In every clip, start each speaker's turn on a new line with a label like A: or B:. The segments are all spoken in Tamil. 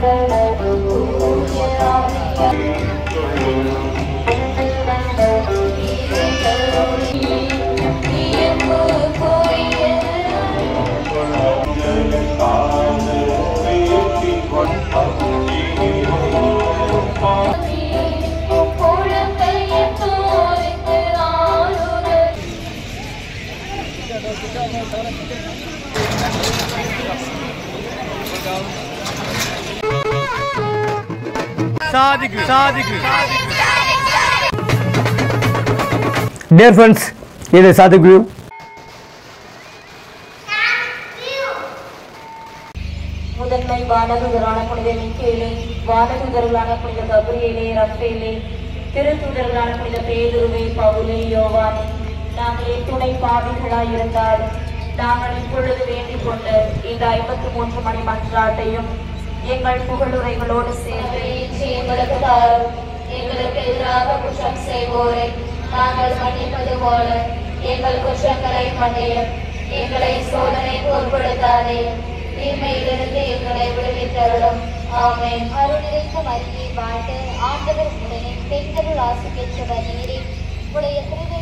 A: சாதிக்கு சாதிக்கு
B: டியர் ஃப்ரெண்ட்ஸ் இது சாத்துக்கு
C: முதன்மை வானதூதரான புனித மிக்கேலே வானதூதர்களான புனித கபிரியேலே ரஃபேலே திருத்தூதர்களான புனித பேதுருவே பவுலே யோவானே நாங்கள் துணை பாவிகளாய் இருந்தால் நாங்கள் இப்பொழுது வேண்டிக் கொண்டு இந்த ஐம்பத்தி மூன்று மணி மன்றாட்டையும் எங்கள் புகழுரைகளோடு சேர்த்து
D: எங்களுக்கு தாரும் எங்களுக்கு எதிராக குற்றம் செய்வோரை நாங்கள் மன்னிப்பது போல எங்கள் குற்றங்களை மன்னியும் எங்களை சோதனைக்கு உட்படுத்தாதே தீமையிலிருந்து எங்களை விடுவித்தருளும் ஆமென் அருளிருக்க மரியை வாழ்க ஆண்டவர் உடனே பெண்கள் ஆசி பெற்றவர் நீரே உடைய திருவை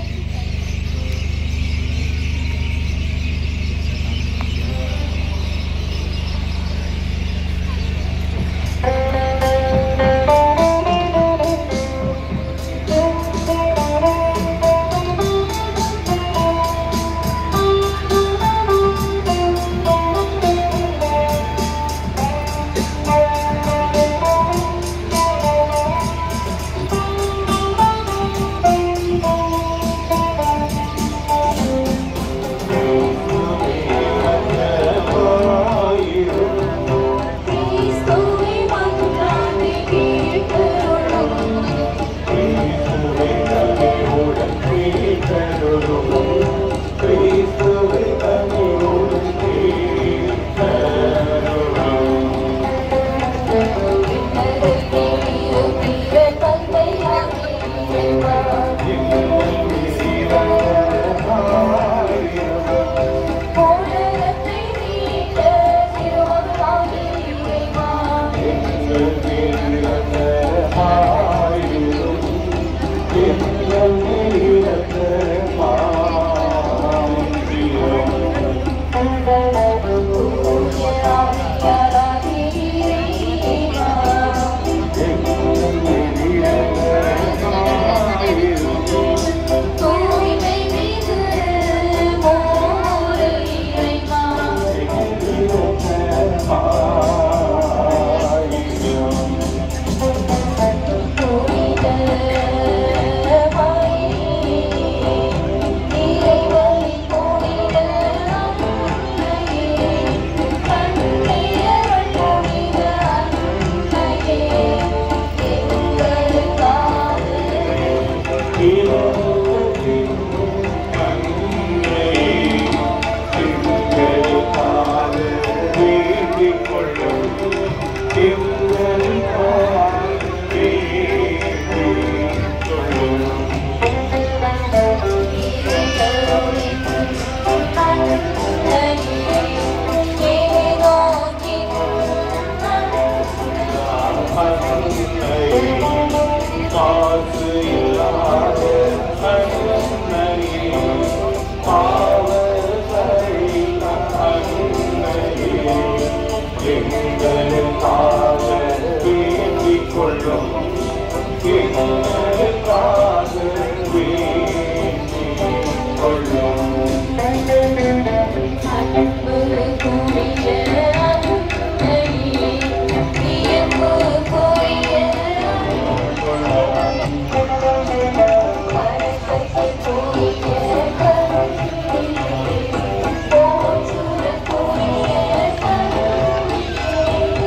C: Thank you.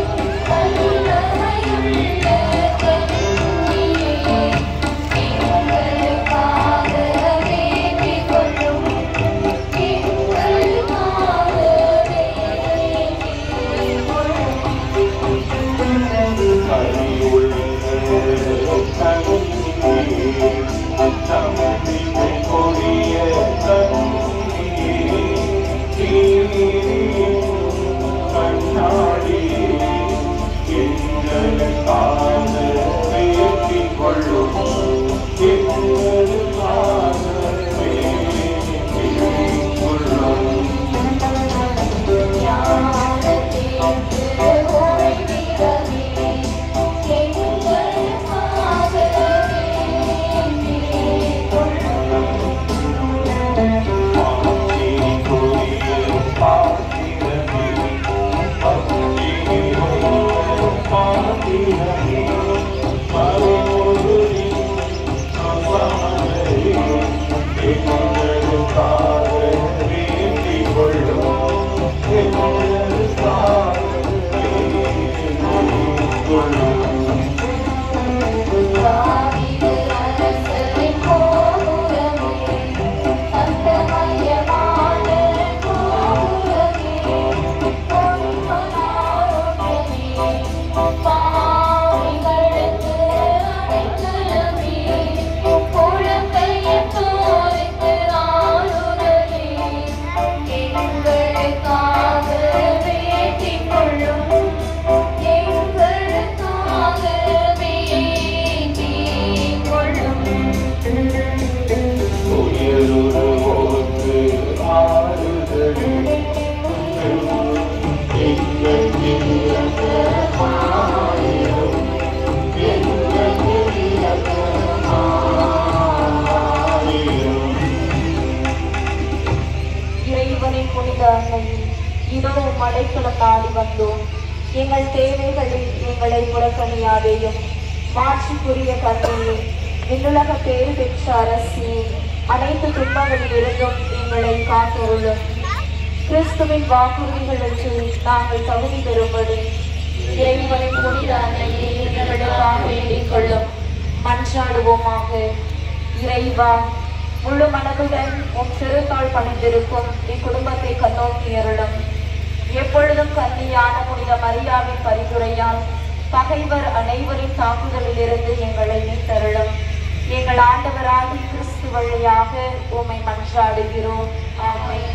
C: இறைவனின் புனித அன்னையில் இதோ மடைக்கலம் நாடி வந்தோம் எங்கள் தேவைகளில் எங்களை புறக்கணியாதேயும் மாட்சிக்குரிய கண்ணையே விண்ணுலக பேறு பெற்ற அரசியே அனைத்து துன்பங்களில் இருந்தும் எங்களை காத்தருளும் கிறிஸ்துவின் வாக்குறுதிகளுக்கு நாங்கள் தகுதி பெறும்படி இறைவனின் புனித அன்னையை எங்களுக்காக வேண்டிக் கொள்ளும் மன்றாடுவோமாக இறைவா முழு மனதுடன் உன் திருத்தாள் பணிந்திருக்கும் இக்குடும்பத்தை கண்ணோக்கி அருளும் எப்பொழுதும் கன்னியான புனித மரியாவின் பரிந்துரையால் பகைவர் அனைவரின் தாக்குதலிலிருந்து எங்களை மீட்டருளும் எங்கள் ஆண்டவராகி கிறிஸ்து வழியாக உம்மை மன்றாடுகிறோம் ஆமென்